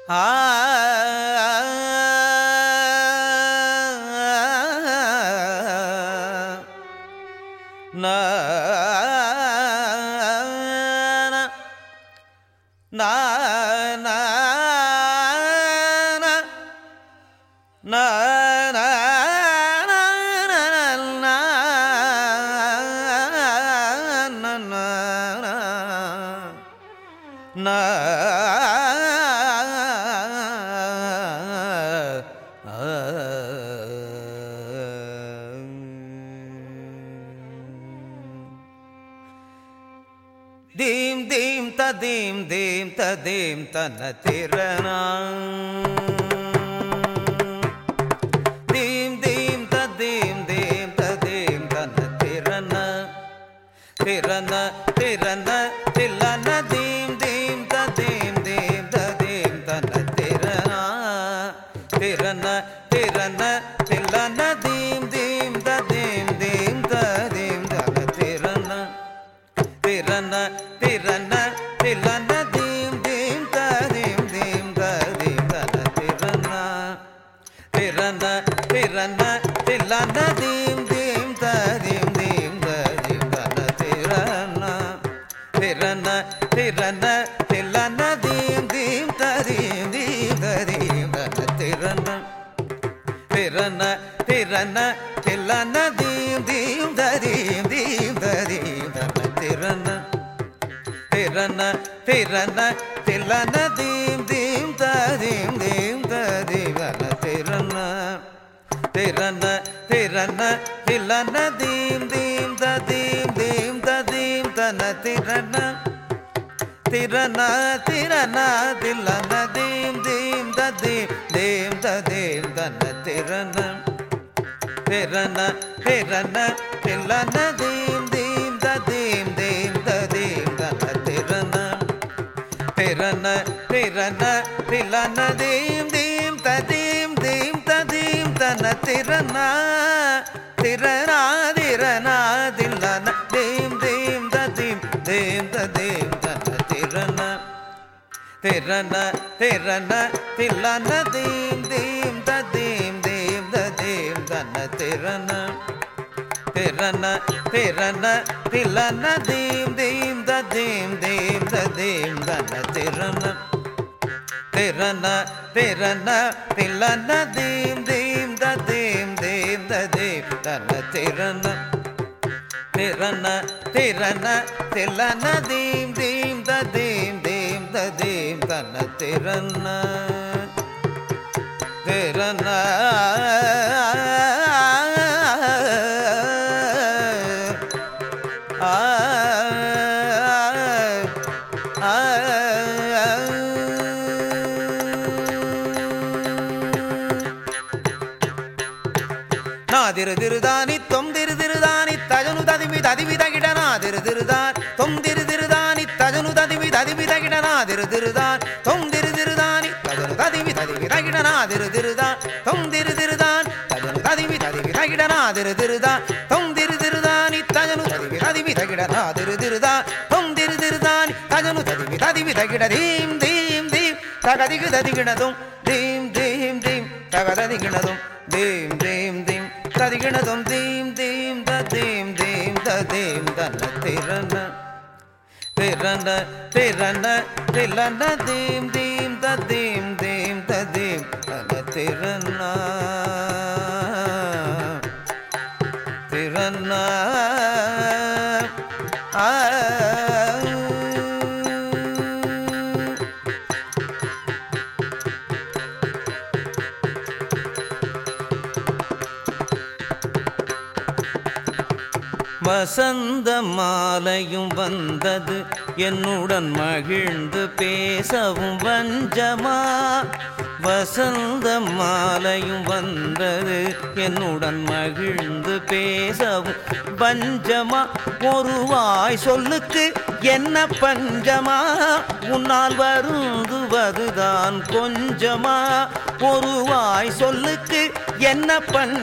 theme தீம் ததீம் தீம் ததீம் தன திறனா தீம் தீம் ததீம் தீம் ததீம் தன திறன திறன திறன தில்லன தீம் தீம் ததீம் தீம் ததீம் தன திறனா திறன திறன தில்லன தீம் தீம் ததீம் தீம் ததீம் தன திறன திறன திறன தில்லன தீம் தீம் ததீம் தீம் ததீம் தன திறன திறன திறன தில்லன தீம் தீம் ததீம் தீம் ததீம் தன திறன திறன திறன தில்லன தீம் தீம் ததீம் தீம் ததீம் தன திறன திறன திறன தில்லன தீம் தீம் ததீம் தீம் ததீம் தன திறன திறன திறன தில்லன தீம் தீம் ததீம் தீம் ததீம் தன திறன திறன திறன தில்லன தீம் தீம் ததீம் தீம் ததீம் தன திறன திறன திறன தில்லன தீம் தீம் ததீம் தீம் ததீம் தன திறன திறன திறன தில்லன தீம் தீம் ததீம் தீம் ததீம் தன திறன திறன திறன தில்லன தீம் தீம் ததீம் தீம் ததீம் தன திறன திறனா திறனா தில்லன தீம் தீம் ததீம் தீம் ததீம் தன திறன திறன திறன தில்லன தீம் தீம் ததீம் தீம் ததீம் தன திறன திறன திறன தில்லன தீம் தீம் ததீம் தீம் ததீம் தன திறன திறன திறன தில்லன தீம் தீம் ததீம் தீம் ததீம் தன திறன திறன திறன தில்லன தீம் தீம் ததீம் தீம் ததீம் தன திறன திறன ஆ நாதிரு திருதானி தொம் திரு திருதானி தஜனு ததிமி ததிமி தகிட நாதிரு திருதான் தொம் திரு திருதானி தஜனு ததிமி ததிமி தகிட நாதிரு திருதான் தொம் திரு திருதானி தஜனு ததிமி ததிமி தகிட நாதிரு திருதான் தொம் திரு திருதான் தஜனு ததிமி ததிமி தகிட நாதிரு திருதான் தொம் திரு திருதானி தஜனு ததிமி ததிமி தகிட நாதிரு திருதான் தொம் திரு திருதானி தஜனு ததிமி ததிமி தகிட தீம் தீம் தீம் தகதிகு ததிகிணதும் தீம் தீம் தீம் தகததிகிணதும் தீம் தீம் தீம் ததிகிணதும் தீம் தீம் ததீம் தீம் ததீம் தன திறன திறன திறன திலன தீம் தீம் ததீம் தீம் ததீம் தன திறன திறன ஆ வசந்த மாலையும் வந்தது என்னுடன் மகிழ்ந்து பேசவும் வஞ்சமா வசந்த மாலையும் வந்தது என்னுடன் மகிழ்ந்து பேசவும் பஞ்சமா ஒரு வாய் சொல்லுக்கு என்ன பஞ்சமா உன்னால் வருந்துவதுதான் கொஞ்சமா ஒரு வாய் சொல்லுக்கு என்ன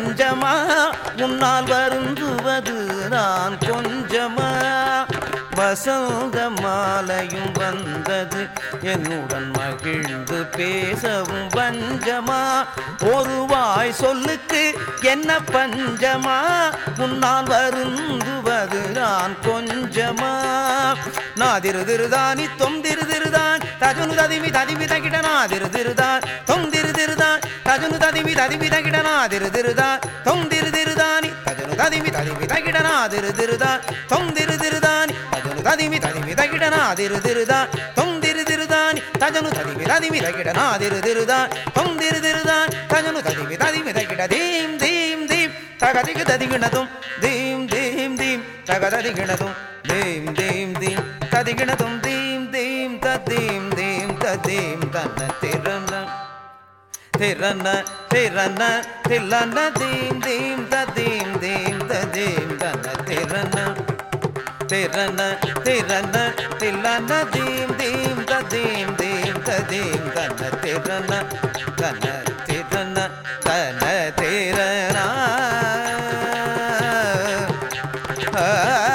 பஞ்சமா உன்னால் வருந்துவது நான் கொஞ்சமா வசந்த மாலையும் வந்தது என்னுடன் மகிழ்ந்து பேசவும் பஞ்சமா ஒரு வாய் சொல்லுக்கு என்ன பஞ்சமா உன்னால் வருந்துவது நான் கொஞ்சமா நாதிரு திருதானி தொந்திரு திருதான் தஜனு ததிமி ததிமி தகிட நாதிரு திருதான் தொந்திரு திருதான் தஜனு ததிமி ததிமி தகிட நாதிரு திருதான் தொந்திரு திருதானி தஜனு ததிமி ததிமி தகிட நாதிரு திருதான் தொந்திரு திருதானி தஜனு ததிமி ததிமி தகிட நாதிரு திருதான் தொந்திரு திருதானி தஜனு ததிமி ததிமி தகிட நாதிரு திருதான் தொந்திரு திருதான் தஜனு ததிமி ததிமி தகிட தீம் தீம் தீம் தகதிகு ததிகிணதும் தீம் தீம் தீம் தகததிகிணதும் தீம் தீம் தீம் ததிகிணதும் தீம் தீம் ததீம் தீம் ததீம் தன்ன திறன திறன திறன தில்லன தீம் தீம் ததீம் தீம் ததீம் தன்ன திறன திறன திறன தில்லன தீம் தீம் ததீம் தீம் ததீம் தன்ன திறன தன திறன தன திறன ஆ